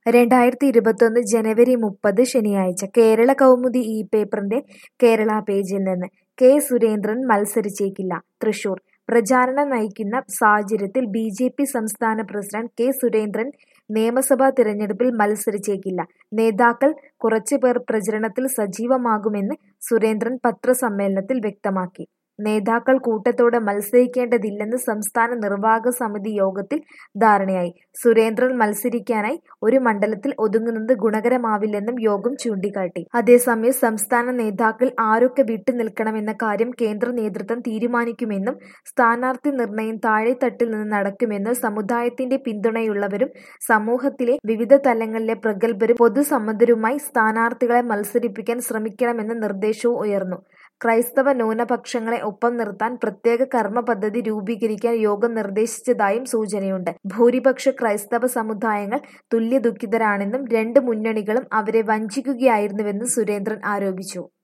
രണ്ടായിരത്തി ഇരുപത്തൊന്ന് ജനുവരി മുപ്പത് ശനിയാഴ്ച കേരള കൗമുദി ഈ പേപ്പറിന്റെ കേരള പേജിൽ നിന്ന് കെ സുരേന്ദ്രൻ മത്സരിച്ചേക്കില്ല തൃശൂർ പ്രചാരണം നയിക്കുന്ന സാഹചര്യത്തിൽ ബി ജെ പി സംസ്ഥാന പ്രസിഡന്റ് കെ സുരേന്ദ്രൻ നിയമസഭാ തിരഞ്ഞെടുപ്പിൽ മത്സരിച്ചേക്കില്ല നേതാക്കൾ കുറച്ചുപേർ പ്രചരണത്തിൽ സജീവമാകുമെന്ന് സുരേന്ദ്രൻ പത്രസമ്മേളനത്തിൽ വ്യക്തമാക്കി നേതാക്കൾ കൂട്ടത്തോടെ മത്സരിക്കേണ്ടതില്ലെന്ന് സംസ്ഥാന നിർവാഹക സമിതി യോഗത്തിൽ ധാരണയായി സുരേന്ദ്രൻ മത്സരിക്കാനായി ഒരു മണ്ഡലത്തിൽ ഒതുങ്ങുന്നത് ഗുണകരമാവില്ലെന്നും യോഗം ചൂണ്ടിക്കാട്ടി അതേസമയം സംസ്ഥാന നേതാക്കൾ ആരൊക്കെ വിട്ടുനിൽക്കണമെന്ന കാര്യം കേന്ദ്ര നേതൃത്വം തീരുമാനിക്കുമെന്നും സ്ഥാനാർത്ഥി നിർണയം താഴെത്തട്ടിൽ നിന്ന് നടക്കുമെന്നും സമുദായത്തിന്റെ പിന്തുണയുള്ളവരും സമൂഹത്തിലെ വിവിധ തലങ്ങളിലെ പ്രഗത്ഭരും പൊതുസമ്മതരുമായി സ്ഥാനാർത്ഥികളെ മത്സരിപ്പിക്കാൻ ശ്രമിക്കണമെന്ന നിർദ്ദേശവും ഉയർന്നു ക്രൈസ്തവ ന്യൂനപക്ഷങ്ങളെ ഒപ്പം നിർത്താൻ പ്രത്യേക കർമ്മ പദ്ധതി രൂപീകരിക്കാൻ യോഗം നിർദ്ദേശിച്ചതായും സൂചനയുണ്ട് ഭൂരിപക്ഷ ക്രൈസ്തവ സമുദായങ്ങൾ തുല്യ ദുഃഖിതരാണെന്നും രണ്ട് മുന്നണികളും അവരെ വഞ്ചിക്കുകയായിരുന്നുവെന്നും സുരേന്ദ്രൻ ആരോപിച്ചു